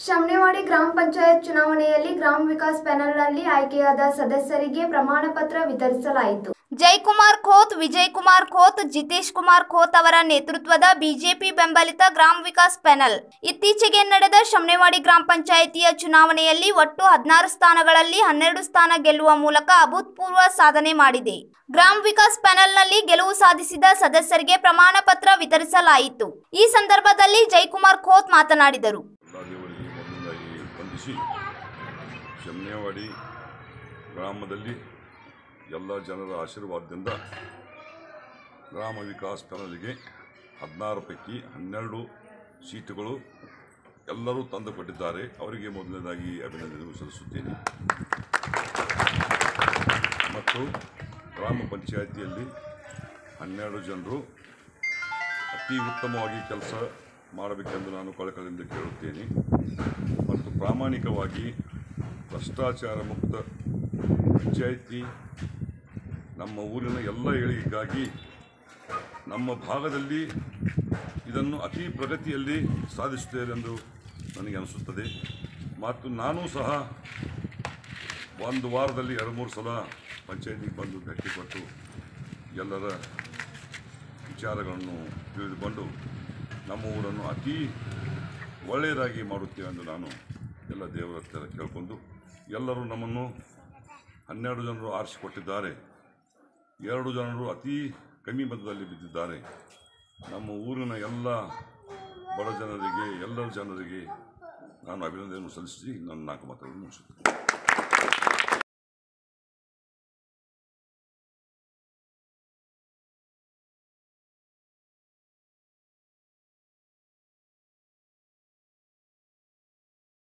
ಶಮನೆವಾಡಿ ಗ್ರಾಮ ಪಂಚಾಯತ್ ಚುನಾವಣೆಯಲ್ಲಿ ಗ್ರಾಮ ವಿಕಾಸ್ ಪ್ಯಾನೆಲ್ನಲ್ಲಿ ಆಯ್ಕೆಯಾದ ಸದಸ್ಯರಿಗೆ ಪ್ರಮಾಣ ಪತ್ರ ವಿತರಿಸಲಾಯಿತು ಜಯಕುಮಾರ್ ಖೋತ್ ವಿಜಯ್ ಕುಮಾರ್ ಖೋತ್ ಜಿತೇಶ್ ಕುಮಾರ್ ಖೋತ್ ಅವರ ನೇತೃತ್ವದ ಬಿಜೆಪಿ ಬೆಂಬಲಿತ ಗ್ರಾಮ ವಿಕಾಸ್ ಪ್ಯಾನೆಲ್ ಇತ್ತೀಚೆಗೆ ನಡೆದ ಶಮನೆವಾಡಿ ಗ್ರಾಮ ಪಂಚಾಯಿತಿಯ ಚುನಾವಣೆಯಲ್ಲಿ ಒಟ್ಟು ಹದಿನಾರು ಸ್ಥಾನಗಳಲ್ಲಿ ಹನ್ನೆರಡು ಸ್ಥಾನ ಗೆಲ್ಲುವ ಮೂಲಕ ಅಭೂತಪೂರ್ವ ಸಾಧನೆ ಮಾಡಿದೆ ಗ್ರಾಮ ವಿಕಾಸ್ ಪ್ಯಾನೆಲ್ನಲ್ಲಿ ಗೆಲುವು ಸಾಧಿಸಿದ ಸದಸ್ಯರಿಗೆ ಪ್ರಮಾಣ ಪತ್ರ ವಿತರಿಸಲಾಯಿತು ಈ ಸಂದರ್ಭದಲ್ಲಿ ಜಯಕುಮಾರ್ ಖೋತ್ ಮಾತನಾಡಿದರು ಎಲ್ಲ ದೇವರಿಗೆ ಮೊದಲನೇದಾಗಿ ವಂದಿಸಿ ಶಮನೇವಾಡಿ ಗ್ರಾಮದಲ್ಲಿ ಎಲ್ಲ ಜನರ ಆಶೀರ್ವಾದದಿಂದ ಗ್ರಾಮ ವಿಕಾಸ್ ಪ್ಯಾನಲ್ಗೆ ಹದಿನಾರು ಪೈಕಿ ಹನ್ನೆರಡು ಸೀಟುಗಳು ಎಲ್ಲರೂ ತಂದುಕೊಟ್ಟಿದ್ದಾರೆ ಅವರಿಗೆ ಮೊದಲನೇದಾಗಿ ಅಭಿನಂದನೆ ಸಲ್ಲಿಸುತ್ತೇನೆ ಮತ್ತು ಗ್ರಾಮ ಪಂಚಾಯಿತಿಯಲ್ಲಿ ಹನ್ನೆರಡು ಜನರು ಅತಿ ಉತ್ತಮವಾಗಿ ಕೆಲಸ ಮಾಡಬೇಕೆಂದು ನಾನು ಕಳಕಳಿಯಿಂದ ಕೇಳುತ್ತೇನೆ ಮತ್ತು ಪ್ರಾಮಾಣಿಕವಾಗಿ ಭ್ರಷ್ಟಾಚಾರ ಮುಕ್ತ ಪಂಚಾಯಿತಿ ನಮ್ಮ ಊರಿನ ಎಲ್ಲ ಏಳಿಗೆಗಾಗಿ ನಮ್ಮ ಭಾಗದಲ್ಲಿ ಇದನ್ನು ಅತಿ ಪ್ರಗತಿಯಲ್ಲಿ ಸಾಧಿಸುತ್ತೇವೆ ಎಂದು ನನಗೆ ಅನಿಸುತ್ತದೆ ಮತ್ತು ನಾನೂ ಸಹ ಒಂದು ವಾರದಲ್ಲಿ ಎರಡು ಮೂರು ಸಲ ಪಂಚಾಯತಿಗೆ ಬಂದು ಭೇಟಿ ಕೊಟ್ಟು ಎಲ್ಲರ ವಿಚಾರಗಳನ್ನು ತಿಳಿದುಕೊಂಡು ನಮ್ಮ ಊರನ್ನು ಅತಿ ಒಳ್ಳೆಯದಾಗಿ ಮಾಡುತ್ತೇವೆ ಎಂದು ನಾನು ಎಲ್ಲ ದೇವರ ಹತ್ತಿರ ಕೇಳಿಕೊಂಡು ಎಲ್ಲರೂ ನಮ್ಮನ್ನು ಹನ್ನೆರಡು ಜನರು ಆರಿಸಿಕೊಟ್ಟಿದ್ದಾರೆ ಎರಡು ಜನರು ಅತಿ ಕಮ್ಮಿ ಮತದಲ್ಲಿ ಬಿದ್ದಿದ್ದಾರೆ ನಮ್ಮ ಊರಿನ ಎಲ್ಲ ಬಡ ಜನರಿಗೆ ಎಲ್ಲರ ಜನರಿಗೆ ನಾನು ಅಭಿನಂದನೆಯನ್ನು ಸಲ್ಲಿಸಿ ನನ್ನ ನಾಲ್ಕು ಮಾತುಗಳನ್ನು ಮುಗಿಸುತ್ತೇನೆ